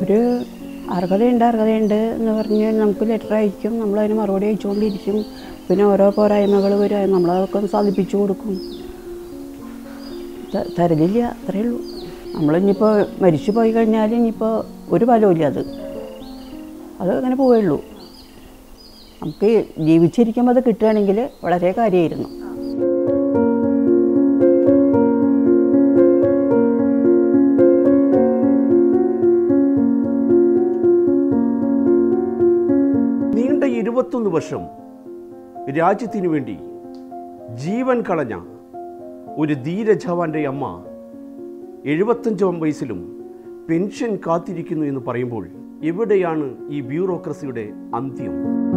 ഒരു അർഹതയുണ്ട് അർഹതയുണ്ട് എന്ന് പറഞ്ഞ് നമുക്ക് ലെറ്റർ അയക്കും നമ്മളതിന് മറുപടി അയച്ചുകൊണ്ടിരിക്കും പിന്നെ ഓരോ പോരായ്മകൾ വരും നമ്മളതൊക്കെ ഒന്ന് സാധിപ്പിച്ചു കൊടുക്കും ത- തരലില്ല അത്രയേ ഉള്ളൂ നമ്മളിനിപ്പോൾ മരിച്ചു പോയി കഴിഞ്ഞാൽ ഇനിയിപ്പോൾ ഒരു ഫലവുമില്ല അത് അത് അങ്ങനെ പോവുള്ളൂ നമുക്ക് ജീവിച്ചിരിക്കുമ്പോൾ അത് കിട്ടുകയാണെങ്കിൽ വളരെ കാര്യമായിരുന്നു നീണ്ട ഇരുപത്തൊന്ന് വർഷം രാജ്യത്തിനു വേണ്ടി ജീവൻ കളഞ്ഞ ഒരു ധീരജവാന്റെ അമ്മ എഴുപത്തഞ്ചാം വയസ്സിലും പെൻഷൻ കാത്തിരിക്കുന്നു എന്ന് പറയുമ്പോൾ എവിടെയാണ് ഈ ബ്യൂറോക്രസിയുടെ അന്ത്യം